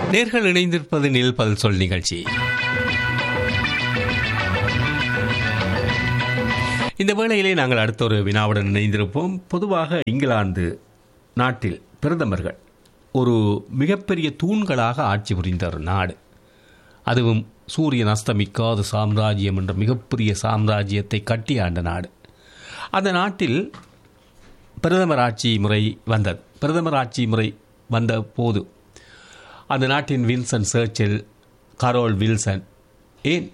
நேர்கள் இணைந்திருப்பது நில் பதில் சொல் நிகழ்ச்சி இந்த வேளையிலே நாங்கள் அடுத்த ஒரு வினாவுடன் இணைந்திருப்போம் பொதுவாக இங்கிலாந்து நாட்டில் பிரதமர்கள் ஒரு மிகப்பெரிய தூண்களாக ஆட்சி புரிந்த ஒரு நாடு அதுவும் சூரியன் அஸ்தமிக்காத சாம்ராஜ்யம் என்ற மிகப்பெரிய சாம்ராஜ்யத்தை கட்டி ஆண்ட நாடு அந்த நாட்டில் பிரதமர் ஆட்சி முறை வந்தது பிரதமர் ஆட்சி முறை வந்த போது அந்த நாட்டின் வில்சன் சர்ச்சில் கரோல் வில்சன் ஏன்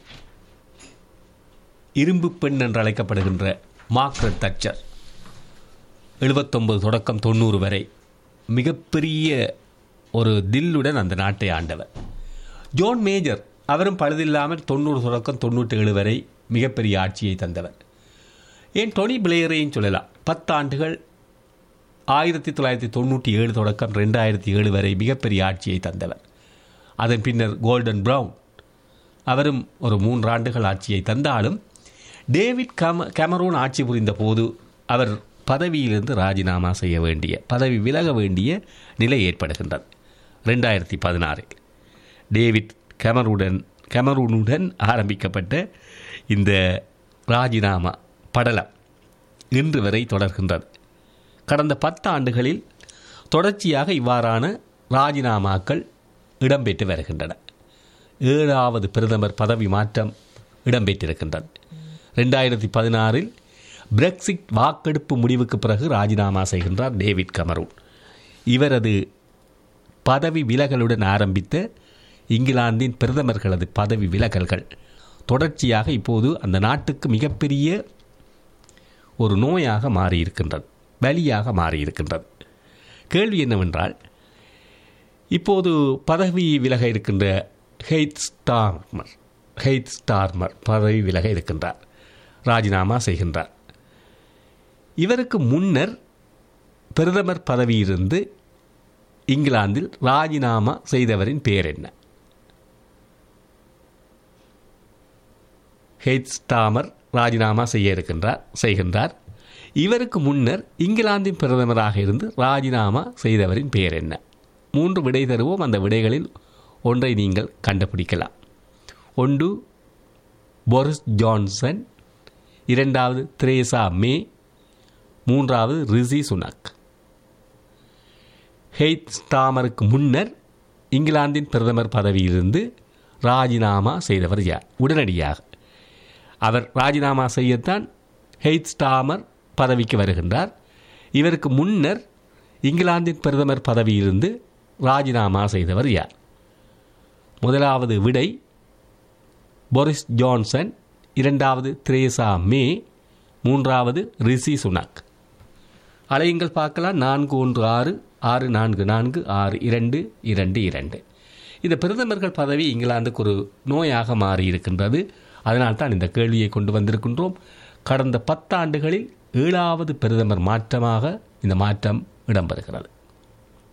இரும்பு பெண் என்று அழைக்கப்படுகின்ற மார்க்ரெட் தச்சர் எழுபத்தொன்பது தொடக்கம் தொண்ணூறு வரை மிகப்பெரிய ஒரு தில்லுடன் அந்த நாட்டை ஆண்டவர் ஜோன் மேஜர் அவரும் பழுதில்லாமல் தொண்ணூறு தொடக்கம் தொண்ணூற்றி ஏழு வரை மிகப்பெரிய ஆட்சியை தந்தவர் ஏன் டொனி பிளேயரையும் சொல்லலாம் பத்தாண்டுகள் ஆயிரத்தி தொள்ளாயிரத்தி தொண்ணூற்றி ஏழு தொடக்கம் ரெண்டாயிரத்தி ஏழு வரை மிகப்பெரிய ஆட்சியை தந்தவர் அதன் பின்னர் கோல்டன் ப்ரவுன் அவரும் ஒரு மூன்று ஆண்டுகள் ஆட்சியை தந்தாலும் டேவிட் கம கேமரூன் ஆட்சி புரிந்த போது அவர் பதவியிலிருந்து ராஜினாமா செய்ய வேண்டிய பதவி விலக வேண்டிய நிலை ஏற்படுகின்றது ரெண்டாயிரத்தி பதினாறில் டேவிட் கேமருடன் கேமரூனுடன் ஆரம்பிக்கப்பட்ட இந்த ராஜினாமா படலம் இன்று வரை தொடர்கின்றது கடந்த பத்து ஆண்டுகளில் தொடர்ச்சியாக இவ்வாறான ராஜினாமாக்கள் இடம்பெற்று வருகின்றன ஏழாவது பிரதமர் பதவி மாற்றம் இடம்பெற்றிருக்கின்றது ரெண்டாயிரத்தி பதினாறில் பிரெக்சிட் வாக்கெடுப்பு முடிவுக்கு பிறகு ராஜினாமா செய்கின்றார் டேவிட் கமரூன் இவரது பதவி விலகலுடன் ஆரம்பித்த இங்கிலாந்தின் பிரதமர்களது பதவி விலகல்கள் தொடர்ச்சியாக இப்போது அந்த நாட்டுக்கு மிகப்பெரிய ஒரு நோயாக மாறியிருக்கின்றது வலியாக மாறியிருக்கின்றது கேள்வி என்னவென்றால் இப்போது பதவி விலக இருக்கின்ற ஹெய்த் ஸ்டார்மர் ஹெய்த் ஸ்டார்மர் பதவி விலக இருக்கின்றார் ராஜினாமா செய்கின்றார் இவருக்கு முன்னர் பிரதமர் பதவியிலிருந்து இங்கிலாந்தில் ராஜினாமா செய்தவரின் பெயர் என்ன ஹெய்த் ஸ்டாமர் ராஜினாமா செய்ய இருக்கின்றார் செய்கின்றார் இவருக்கு முன்னர் இங்கிலாந்தின் பிரதமராக இருந்து ராஜினாமா செய்தவரின் பெயர் என்ன மூன்று விடை தருவோம் அந்த விடைகளில் ஒன்றை நீங்கள் கண்டுபிடிக்கலாம் ஒன்று பொரிஸ் ஜான்சன் இரண்டாவது திரேசா மே மூன்றாவது ரிஷி சுனக் ஹெய்த் ஸ்டாமருக்கு முன்னர் இங்கிலாந்தின் பிரதமர் பதவியிலிருந்து ராஜினாமா செய்தவர் யார் உடனடியாக அவர் ராஜினாமா செய்யத்தான் ஹெய்த் ஸ்டாமர் பதவிக்கு வருகின்றார் இவருக்கு முன்னர் இங்கிலாந்தின் பிரதமர் பதவியிலிருந்து ராஜினாமா செய்தவர் யார் முதலாவது விடை பொரிஸ் ஜான்சன் இரண்டாவது திரேசா மே மூன்றாவது ரிஷி சுனக் அலையுங்கள் பார்க்கலாம் நான்கு ஒன்று ஆறு ஆறு நான்கு நான்கு ஆறு இரண்டு இரண்டு இரண்டு இந்த பிரதமர்கள் பதவி இங்கிலாந்துக்கு ஒரு நோயாக மாறி இருக்கின்றது அதனால்தான் இந்த கேள்வியை கொண்டு வந்திருக்கின்றோம் கடந்த பத்தாண்டுகளில் ஏழாவது பிரதமர் மாற்றமாக இந்த மாற்றம் இடம்பெறுகிறது